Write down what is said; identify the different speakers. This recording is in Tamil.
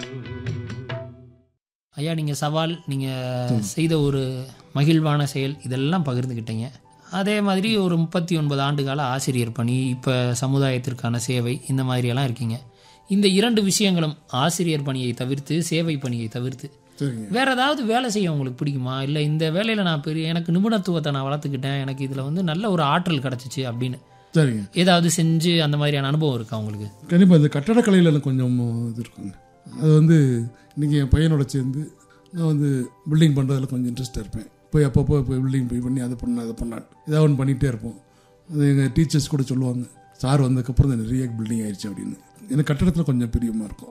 Speaker 1: ஐயா நீங்கள் சவால் நீங்கள் செய்த ஒரு மகிழ்வான செயல் இதெல்லாம் பகிர்ந்துக்கிட்டீங்க அதே மாதிரி ஒரு முப்பத்தி ஒன்பது ஆண்டு கால ஆசிரியர் பணி இப்போ சமுதாயத்திற்கான சேவை இந்த மாதிரியெல்லாம் இருக்கீங்க இந்த இரண்டு விஷயங்களும் ஆசிரியர் பணியை தவிர்த்து சேவை பணியை தவிர்த்து
Speaker 2: சரிங்க
Speaker 1: வேற ஏதாவது வேலை செய்ய உங்களுக்கு பிடிக்குமா இல்லை இந்த வேலையில் நான் பெரிய எனக்கு நிபுணத்துவத்தை நான் வளர்த்துக்கிட்டேன் எனக்கு இதில் வந்து நல்ல ஒரு ஆற்றல் கிடச்சிச்சு அப்படின்னு
Speaker 2: சரிங்க
Speaker 1: ஏதாவது செஞ்சு அந்த மாதிரியான அனுபவம் இருக்கா உங்களுக்கு
Speaker 2: கண்டிப்பாக இந்த கட்டடக்கலையில் எனக்கு கொஞ்சம் இது இருக்குங்க அது வந்து இன்றைக்கி என் பையனோட சேர்ந்து நான் வந்து பில்டிங் பண்ணுறதுல கொஞ்சம் இன்ட்ரெஸ்ட்டாக இருப்பேன் போய் அப்பப்போ போய் பில்டிங் போய் பண்ணி அதை பண்ண அதை பண்ண ஏதாவது ஒன்று பண்ணிகிட்டே இருப்போம் அது எங்கள் டீச்சர்ஸ் கூட சொல்லுவாங்க சார் வந்ததுக்கப்புறம் தான் நிறைய பில்டிங் ஆயிடுச்சு அப்படின்னு எனக்கு கட்டடத்தில் கொஞ்சம் பிரியமாக இருக்கும்